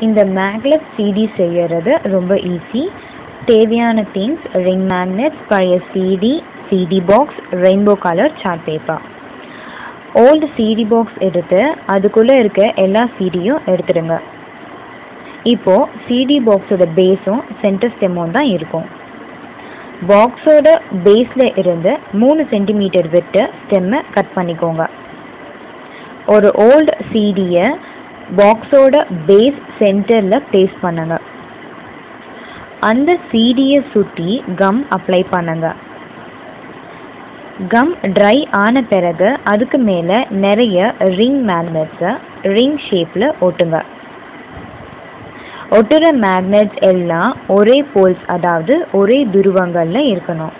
இந்த மேக்லெட் சிடி செய்யறது ரொம்ப ஈஸி தேவையான திங்ஸ் ரிங் மேக்னெட்ஸ் பழைய CD CD box rainbow colour chart paper old CD box எடுத்து அதுக்குள்ளே இருக்க எல்லா சிடியும் எடுத்துடுங்க இப்போ சிடி பாக்ஸோட பேஸும் சென்டர் ஸ்டெம்மும் தான் இருக்கும் பாக்ஸோட பேஸில் இருந்து மூணு சென்டிமீட்டர் விட்டு ஸ்டெம்மை கட் பண்ணிக்கோங்க ஒரு ஓல்டு சிடியை பாக்ஸோட பேஸ் சென்டரில் ப்ளேஸ் பண்ணுங்க அந்த சிடியை சுற்றி கம் அப்ளை பண்ணுங்க கம் ட்ரை ஆன பிறகு அதுக்கு மேலே நிறைய ரிங் மேக்னெட்ஸை ரிங் ஷேப்பில் ஒட்டுங்க ஒட்டுற மேக்னெட்ஸ் எல்லாம் ஒரே போல்ஸ் அதாவது ஒரே துருவங்களில் இருக்கணும்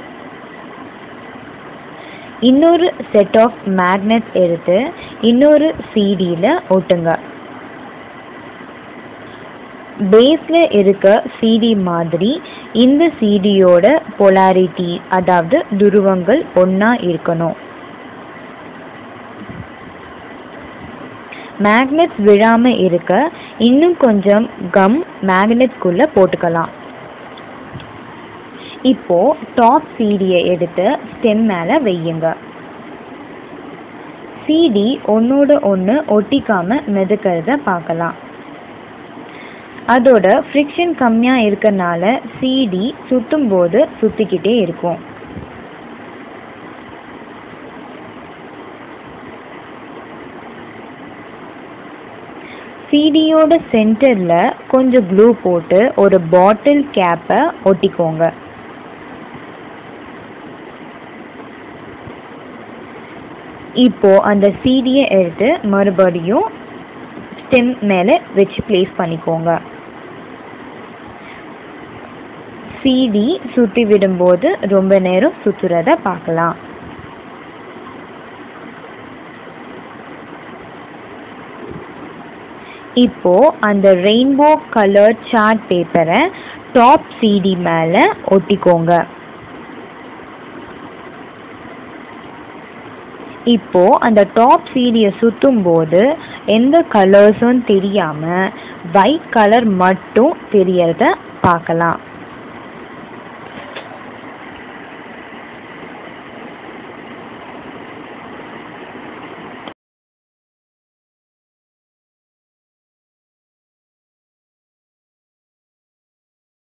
இன்னொரு செட் ஆஃப் மேக்னெட்ஸ் எடுத்து இன்னொரு சிடியில் ஒட்டுங்க பேஸில் இருக்க சிடி மாதிரி இந்த சிடியோட பொலாரிட்டி அதாவது துருவங்கள் ஒன்றா இருக்கணும் மேக்னெட்ஸ் விழாமல் இருக்க இன்னும் கொஞ்சம் கம் மேக்னெட்ஸ்குள்ளே போட்டுக்கலாம் இப்போ டாப் சிடியை எடுத்து ஸ்டெம் மேலே வையுங்க சிடி ஒன்னோட ஒன்று ஒட்டிக்காம மிதக்கிறத பார்க்கலாம் அதோட ஃப்ரிக்ஷன் கம்மியாக இருக்கறனால சிடி சுற்றும் போது சுற்றிக்கிட்டே இருக்கும் சிடியோட சென்டரில் கொஞ்சம் க்ளூ போட்டு ஒரு பாட்டில் கேப்பை ஒட்டிக்கோங்க இப்போ அந்த சிடியை எடுத்து மறுபடியும் ஸ்டெம் மேலே வச்சு ப்ளேஸ் பண்ணிக்கோங்க சிடி சுற்றி விடும்போது ரொம்ப நேரம் சுற்றுறத பார்க்கலாம் இப்போ அந்த ரெயின்போ கலர் சார்ட் பேப்பரை டாப் சிடி மேலே ஒட்டிக்கோங்க இப்போ அந்த டாப் சீடியை சுற்றும் போது எந்த கலர்ஸும் தெரியாமல் ஒயிட் கலர் மட்டும் தெரியறத பார்க்கலாம்